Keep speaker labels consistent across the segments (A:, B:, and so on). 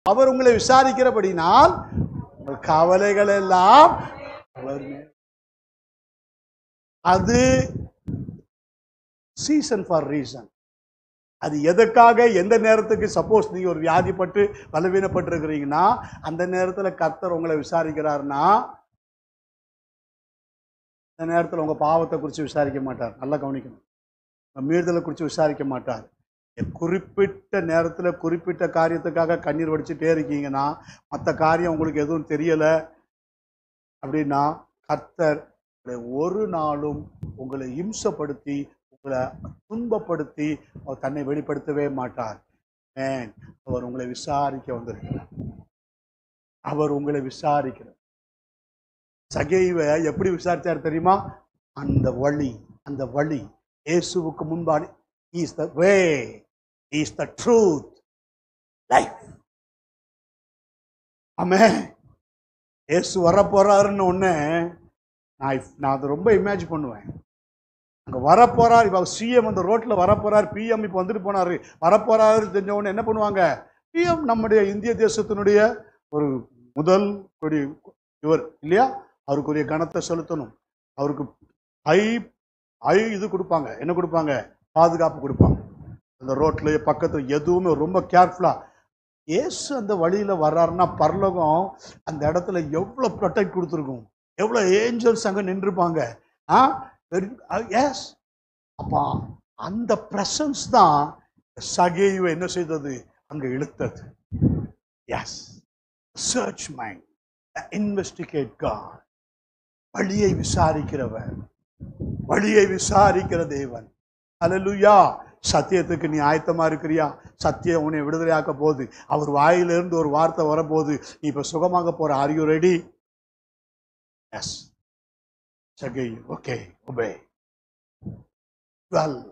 A: அவர் உங்களை விசாரிக்கிறபடினால் உங்கள் கவலைகள் எல்லாம் அவர் மேல். அது சீசன் ஃபார் ரீசன் அது எதுக்காக எந்த நேரத்துக்கு சப்போஸ் நீங்க ஒரு வியாதிப்பட்டு பலவீனப்பட்டு இருக்கிறீங்கன்னா அந்த நேரத்துல கர்த்தர் உங்களை விசாரிக்கிறாருன்னா அந்த நேரத்துல உங்க பாவத்தை குறித்து விசாரிக்க மாட்டார் நல்லா கவனிக்கணும் உங்க மீறுதலை குறித்து விசாரிக்க மாட்டார் குறிப்பிட்ட நேரத்துல குறிப்பிட்ட காரியத்துக்காக கண்ணீர் வடிச்சுட்டே இருக்கீங்கன்னா மற்ற காரியம் உங்களுக்கு எதுவும் தெரியல அப்படின்னா கர்த்தர் உங்களை ஒரு நாளும் உங்களை இம்சப்படுத்தி உங்களை துன்பப்படுத்தி அவர் தன்னை வெளிப்படுத்தவே மாட்டார் ஏன் அவர் உங்களை விசாரிக்க வந்திருக்கிறார் அவர் உங்களை விசாரிக்கிறார் சகைவை எப்படி விசாரிச்சார் தெரியுமா அந்த வழி அந்த வழி இயேசுவுக்கு முன்பாடி is the way is the truth life ஆமே இயேசு வரப்போறாருன்னு ஒன்று நான் if- நான் அதை ரொம்ப இமேஜின் பண்ணுவேன் அங்கே வரப்போறார் இப்போ சிஎம் அந்த ரோட்டில் வரப்போறார் பிஎம் இப்போ வந்துட்டு போனார் வரப்போறாரு தெரிஞ்ச உடனே என்ன பண்ணுவாங்க பிஎம் நம்முடைய இந்திய தேசத்தினுடைய ஒரு முதல் கொடி இவர் இல்லையா அவருக்குரிய கணத்தை செலுத்தணும் அவருக்கு ஐ ஐ இது கொடுப்பாங்க என்ன கொடுப்பாங்க பாதுகாப்பு கொடுப்பாங்க அந்த ரோட்ல பக்கத்துல எதுவுமே ரொம்ப கேர்ஃபுல்லா இயேசு அந்த வழியில வர்றாருன்னா பரலோகம் அந்த இடத்துல எவ்வளவு ப்ரொடெக்ட் கொடுத்துருக்கும் எவ்வளவு ஏஞ்சல்ஸ் அங்க நின்றுப்பாங்க ஆ எஸ் அப்பா அந்த பிரசன்ஸ் தான் சகேயுவை என்ன செய்தது அங்க இழுத்தது yes search mind investigate God வழியை விசாரிக்கிறவர் வழியை விசாரிக்கிற தேவன் அல்லேலூயா சத்தியத்துக்கு நீ ஆயத்தமா இருக்கிறியா சத்தியம் உன்னை விடுதலையாக்க போகுது அவர் வாயிலிருந்து ஒரு வார்த்தை வரப்போகுது நீ இப்ப சுகமாக போற ஆர் யூ ரெடி எஸ் சகை okay obey dwell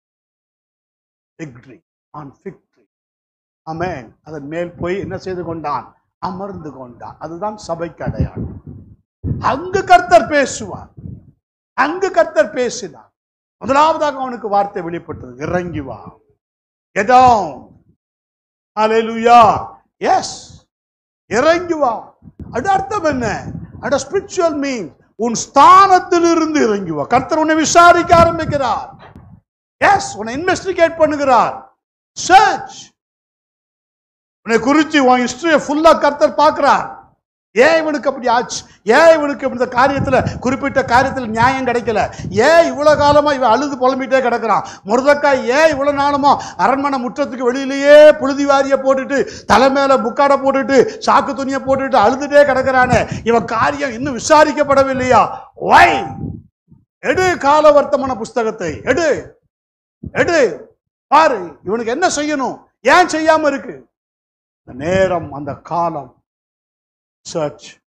A: victory on victory amen அதன் மேல் போய் என்ன செய்து கொண்டான் அமர்ந்து கொண்டான் அதுதான் சபைக்கு அடையாளம் அங்கு கர்த்தர் பேசுவார் அங்கு கர்த்தர் பேசினார் முதலாவதாக அவனுக்கு வார்த்தை வெளிப்பட்டது இறங்கி வா எதோம் ஹalleluya எஸ் இறங்கி வா அது அர்த்தம் என்ன அட ஸ்பிரிச்சுவல் மீன் உன் ஸ்தானத்தில் இருந்து இறங்கி வா கர்த்தர் உன்னை விசாரிக்க ஆரம்பிக்கிறார் எஸ் உன்னை இன்வெஸ்டிகேட் பண்ணுகிறார் சர்ச் உன்னை குறித்து உன் ஹிஸ்டரியை ஃபுல்லா கர்த்தர் பார்க்கிறார் ஏன் இவனுக்கு அப்படி ஆச்சு ஏன் இவனுக்கு இந்த காரியத்துல குறிப்பிட்ட காரியத்துல நியாயம் கிடைக்கல ஏன் இவ்வளவு காலமா இவன் அழுது புலம்பிட்டே கிடக்குறான் முருதக்காய் ஏன் இவ்வளவு நாளமா அரண்மனை முற்றத்துக்கு வெளியிலேயே புழுதி வாரிய போட்டுட்டு தலை மேல புக்காடை போட்டுட்டு சாக்கு துணியை போட்டுட்டு அழுதுட்டே கிடக்குறானே இவன் காரியம் இன்னும் விசாரிக்கப்படவில்லையா வை எடு கால வர்த்தமான புஸ்தகத்தை எடு எடு பாரு இவனுக்கு என்ன செய்யணும் ஏன் செய்யாம இருக்கு அந்த நேரம் அந்த காலம் சர்ச்